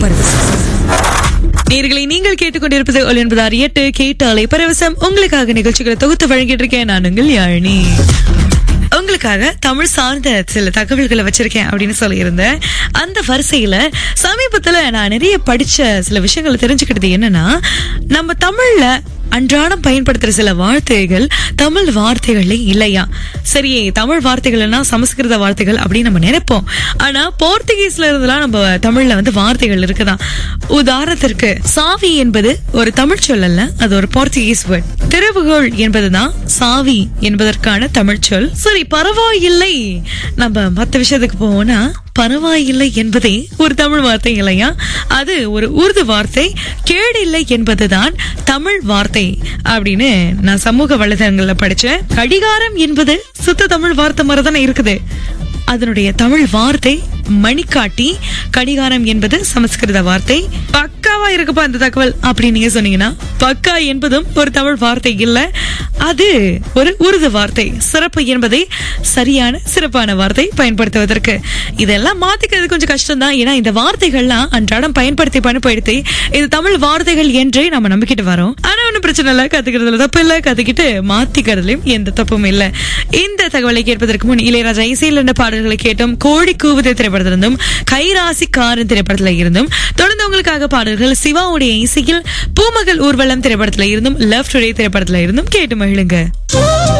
பரவசம் நேர்களை நீங்கள் கேட்டுக்கொண்டிருப்பது ஒலி என்பதார் எட்டு கேட்டாலே பரவசம் உங்களுக்காக நிகழ்ச்சிகளை தொகுத்து வழங்கிட்டு இருக்கேன் நான் உங்கள் யாழினி உங்களுக்காக தமிழ் சார்ந்த சில தகவல்களை வச்சிருக்கேன் அப்படின்னு சொல்லியிருந்தேன் அந்த வரிசையில சமீபத்துல நான் நிறைய படிச்ச சில விஷயங்களை தெரிஞ்சுக்கிட்டது என்னன்னா நம்ம தமிழ்ல அன்றாடம் பயன்படுத்துற சில வார்த்தைகள் தமிழ் வார்த்தைகளே இல்லையா சரி தமிழ் வார்த்தைகள்னா சமஸ்கிருத வார்த்தைகள் அப்படின்னு நம்ம நினைப்போம் ஆனா போர்த்துகீஸ்ல இருந்தெல்லாம் நம்ம தமிழ்ல வந்து வார்த்தைகள் இருக்குதான் உதாரணத்திற்கு சாவி என்பது ஒரு தமிழ் சொல் அல்ல அது ஒரு போர்த்துகீஸ் வேர்ட் திறவுகோள் என்பதுதான் சாவி என்பதற்கான தமிழ் சொல் சரி பரவாயில்லை நம்ம மத்த விஷயத்துக்கு போவோம்னா பரவாயில்லை என்பதே ஒரு தமிழ் வார்த்தை இல்லையா அது ஒரு உருது வார்த்தை கேடில்லை என்பதுதான் தமிழ் வார்த்தை அப்படின்னு நான் சமூக வலைதளங்கள்ல படிச்சேன் கடிகாரம் என்பது சுத்த தமிழ் வார்த்தை மாதிரி தானே இருக்குது அதனுடைய தமிழ் வார்த்தை மணிக்காட்டி கடிகாரம் என்பது சமஸ்கிருத வார்த்தை பக்காவா இருக்குப்பா இந்த தகவல் அப்படின்னு நீங்க சொன்னீங்கன்னா பக்கா என்பதும் ஒரு தமிழ் வார்த்தை இல்ல அது ஒரு உருது வார்த்தை சிறப்பு என்பதை சரியான சிறப்பான வார்த்தை பயன்படுத்துவதற்கு இதெல்லாம் மாத்திக்கிறது கொஞ்சம் கஷ்டம் தான் ஏன்னா இந்த வார்த்தைகள்லாம் அன்றாடம் பயன்படுத்தி பயன்படுத்தி இது தமிழ் வார்த்தைகள் என்றே நம்ம நம்பிக்கிட்டு வரோம் ஆனா ஒன்றும் பிரச்சனை இல்லை கத்துக்கிறதுல தப்பு இல்லை கத்துக்கிட்டு மாத்திக்கிறதுலயும் எந்த தப்பும் இல்லை இந்த தகவலை கேட்பதற்கு முன் இளையராஜா இசையில் இருந்த பாடல்களை கேட்டோம் கோழி கூவுதல் திரைப்படத்திலிருந்தும் கைராசி காரன் திரைப்படத்துல இருந்தும் தொடர்ந்து உங்களுக்காக பாடல்கள் சிவாவுடைய இசையில் பூமகள் ஊர்வலம் திரைப்படத்துல இருந்தும் லவ் டுடே திரைப்படத்துல இருந்தும் கேட்டு மகிழுங்க